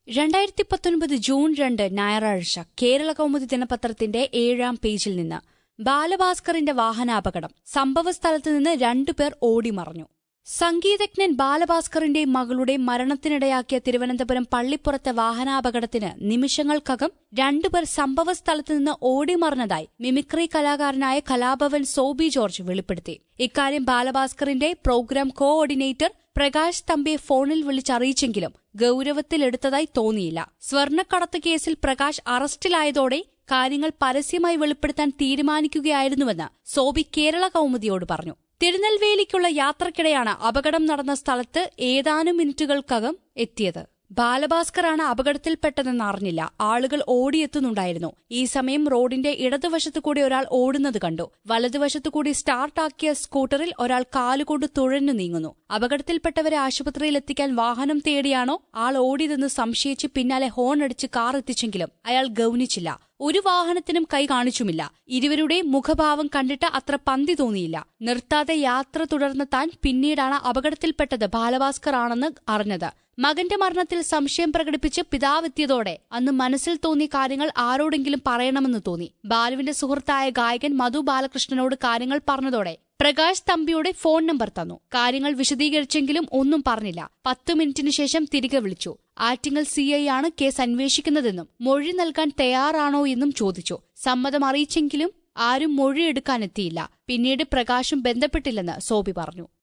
രണ്ടായിരത്തി പത്തൊൻപത് ജൂൺ രണ്ട് ഞായറാഴ്ച കേരള കൗമുദി ദിനപത്രത്തിന്റെ ഏഴാം പേജിൽ നിന്ന് ബാലഭാസ്കറിന്റെ വാഹനാപകടം സംഭവസ്ഥലത്ത് നിന്ന് രണ്ടുപേർ ഓടിമറഞ്ഞു സംഗീതജ്ഞൻ ബാലഭാസ്കറിന്റെ മകളുടെ മരണത്തിനിടയാക്കിയ തിരുവനന്തപുരം പള്ളിപ്പുറത്തെ വാഹനാപകടത്തിന് നിമിഷങ്ങൾക്കകം രണ്ടുപേർ സംഭവസ്ഥലത്ത് നിന്ന് ഓടിമറഞ്ഞതായി മിമിക്രി കലാകാരനായ കലാഭവൻ സോബി ജോർജ് വെളിപ്പെടുത്തി ഇക്കാര്യം ബാലഭാസ്കറിന്റെ പ്രോഗ്രാം കോഓർഡിനേറ്റർ പ്രകാശ് തമ്പിയെ ഫോണിൽ വിളിച്ചറിയിച്ചെങ്കിലും ഗൌരവത്തിലെടുത്തതായി തോന്നിയില്ല സ്വർണ്ണക്കടത്ത് കേസിൽ പ്രകാശ് അറസ്റ്റിലായതോടെ കാര്യങ്ങൾ പരസ്യമായി വെളിപ്പെടുത്താൻ തീരുമാനിക്കുകയായിരുന്നുവെന്ന് സോബി കേരള കൌമുദിയോട് പറഞ്ഞു തിരുനെൽവേലിക്കുള്ള യാത്രക്കിടെയാണ് അപകടം നടന്ന സ്ഥലത്ത് ഏതാനും മിനിറ്റുകൾക്കകം എത്തിയത് ബാലഭാസ്കറാണ് അപകടത്തിൽപ്പെട്ടതെന്ന് അറിഞ്ഞില്ല ആളുകൾ ഓടിയെത്തുന്നുണ്ടായിരുന്നു ഈ സമയം റോഡിന്റെ ഇടതുവശത്തു കൂടി ഒരാൾ ഓടുന്നത് കണ്ടു വലതുവശത്തു കൂടി സ്റ്റാർട്ടാക്കിയ സ്കൂട്ടറിൽ ഒരാൾ കാലുകൊണ്ട് തുഴഞ്ഞു നീങ്ങുന്നു അപകടത്തിൽപ്പെട്ടവരെ ആശുപത്രിയിൽ എത്തിക്കാൻ വാഹനം തേടിയാണോ ആൾ ഓടിയതെന്ന് സംശയിച്ച് പിന്നാലെ ഹോൺ അടിച്ച് കാർ എത്തിച്ചെങ്കിലും അയാൾ ഗൌനിച്ചില്ല ഒരു വാഹനത്തിനും കൈ കാണിച്ചുമില്ല ഇരുവരുടെ മുഖഭാവം കണ്ടിട്ട് അത്ര പന്തി തോന്നിയില്ല നിർത്താതെ യാത്ര തുടർന്ന താൻ പിന്നീടാണ് അപകടത്തിൽപ്പെട്ടത് ബാലഭാസ്കർ ആണെന്ന് അറിഞ്ഞത് മകന്റെ മരണത്തിൽ സംശയം പ്രകടിപ്പിച്ച് പിതാവെത്തിയതോടെ അന്ന് മനസ്സിൽ തോന്നിയ കാര്യങ്ങൾ ആരോടെങ്കിലും പറയണമെന്ന് തോന്നി ബാലുവിന്റെ സുഹൃത്തായ ഗായകൻ മധു ബാലകൃഷ്ണനോട് കാര്യങ്ങൾ പറഞ്ഞതോടെ പ്രകാശ് തമ്പിയുടെ ഫോൺ നമ്പർ തന്നു കാര്യങ്ങൾ വിശദീകരിച്ചെങ്കിലും ഒന്നും പറഞ്ഞില്ല പത്തു മിനിറ്റിനു ശേഷം തിരികെ വിളിച്ചു ആറ്റിങ്ങൽ സി ഐ ആണ് കേസ് അന്വേഷിക്കുന്നതെന്നും മൊഴി നൽകാൻ തയ്യാറാണോ എന്നും ചോദിച്ചു സമ്മതം അറിയിച്ചെങ്കിലും ആരും മൊഴിയെടുക്കാനെത്തിയില്ല പിന്നീട് പ്രകാശും ബന്ധപ്പെട്ടില്ലെന്ന് സോബി പറഞ്ഞു